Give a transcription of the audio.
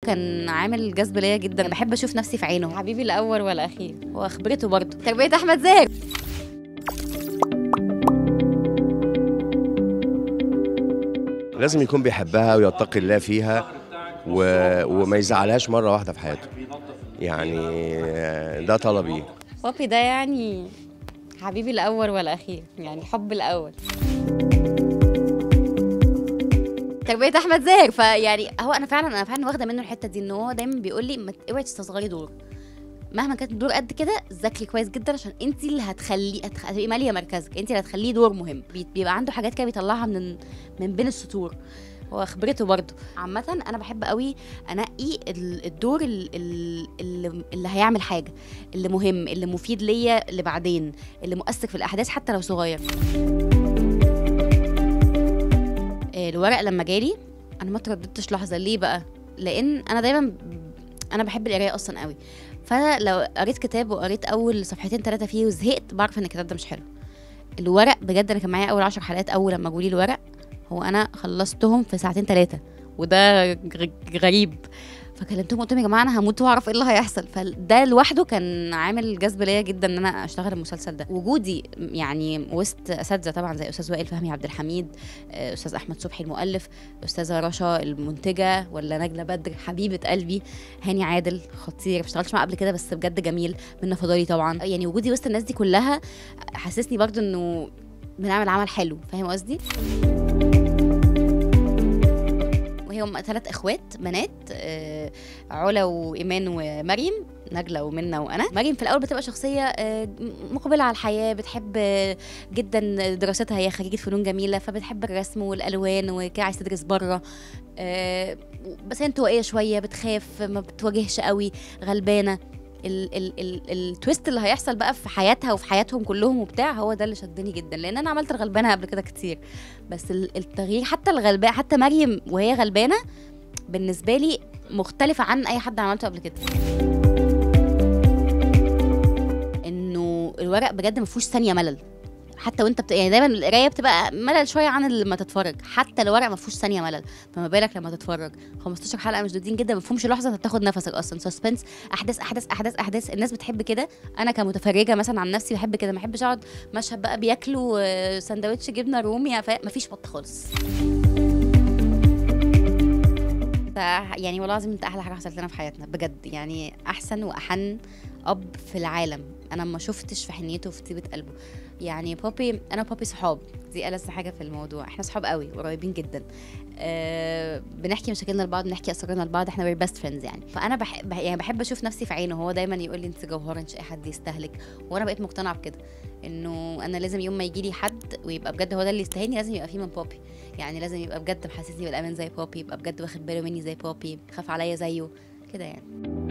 كان عامل جذب ليا جدا بحب اشوف نفسي في عينه حبيبي الاول والاخير واخبرته برضه تربيه احمد زاهر لازم يكون بيحبها ويتقي الله فيها و... وما يزعلهاش مره واحده في حياته يعني ده طلبي بابي ده يعني حبيبي الاول والاخير يعني الحب الاول تربيه احمد زاهر فيعني هو انا فعلا انا فعلا واخده منه الحته دي ان هو دايما بيقول لي ما ت- اوعي تستصغري دور مهما كانت الدور قد كده ذاكري كويس جدا عشان انت اللي هتخليه هتخ- هتبقي ماليه مركزك انت اللي هتخليه دور مهم بي- بيبقى عنده حاجات كده بيطلعها من من بين السطور هو خبرته برضه عامة أنا بحب قوي أنقي ال- الدور ال- ال- اللي, اللي هيعمل حاجة اللي مهم اللي مفيد ليا لبعدين اللي مؤثر في الأحداث حتى لو صغير آه، الورق لما جالي انا ما ترددتش لحظه ليه بقى لان انا دايما ب- انا بحب القرايه اصلا قوي فانا لو قريت كتاب وقريت اول صفحتين ثلاثه فيه وزهقت بعرف ان الكتاب ده مش حلو الورق بجد انا كان معايا اول عشر حلقات اول لما جولي الورق هو انا خلصتهم في ساعتين ثلاثه وده غ- غريب فكلمتهم قلت لهم يا جماعه انا هموت واعرف ايه اللي هيحصل فده لوحده كان عامل جذب ليا جدا ان انا اشتغل المسلسل ده وجودي يعني وسط اساتذه طبعا زي استاذ وائل فهمي عبد الحميد آه، استاذ احمد صبحي المؤلف استاذه رشا المنتجه ولا نجله بدر حبيبه قلبي هاني عادل خطير ما اشتغلتش معاه قبل كده بس بجد جميل منى فضالي طبعا يعني وجودي وسط الناس دي كلها حسسني برضو انه بنعمل عمل حلو فاهم قصدي وهي هم ثلاث اخوات بنات آه، علا وايمان ومريم نجلة ومنى وانا مريم في الاول بتبقى شخصيه آه، مقبله على الحياه بتحب آه، جدا دراستها هي خريجه فنون جميله فبتحب الرسم والالوان وكده عايزه تدرس بره آه، بس هي انطوائيه شويه بتخاف ما بتواجهش قوي غلبانه ال ال ال التويست اللي هيحصل بقى في حياتها وفي حياتهم كلهم وبتاع هو ده اللي شدني جدا لان انا عملت الغلبانه قبل كده كتير بس ال- التغيير حتى الغلبانه حتى مريم وهي غلبانه بالنسبه لي مختلفه عن اي حد عملته قبل كده انه الورق بجد ما فيهوش ثانيه ملل حتى وانت بت... يعني دايما القرايه بتبقى ملل شويه عن لما تتفرج حتى الورق ما فيهوش ثانيه ملل فما بالك لما تتفرج 15 حلقه مشدودين جدا ما فيهمش لحظه انت بتاخد نفسك اصلا سسبنس احداث احداث احداث احداث الناس بتحب كده انا كمتفرجه مثلا عن نفسي بحب كده ما بحبش اقعد مشهد بقى بياكلوا آه، سندوتش جبنه رومي ف- ما فيش بط خالص ف- يعني والله العظيم انت احلى حاجه حصلت لنا في حياتنا بجد يعني احسن واحن اب في العالم انا ما شفتش في حنيته وفي طيبه قلبه يعني بابي انا وبابي صحاب دي ألذ حاجه في الموضوع احنا صحاب قوي قريبين جدا أه بنحكي مشاكلنا لبعض بنحكي اسرارنا لبعض احنا وير بيست فريندز يعني فانا بحب يعني بحب اشوف نفسي في عينه هو دايما يقول لي انت جوهره مش اي حد يستهلك وانا بقيت مقتنعه بكده انه انا لازم يوم ما يجي لي حد ويبقى بجد هو ده اللي يستاهلني لازم يبقى فيه من بابي يعني لازم يبقى بجد محسسني بالامان زي بابي يبقى بجد واخد باله مني زي بابي خاف عليا زيه كده يعني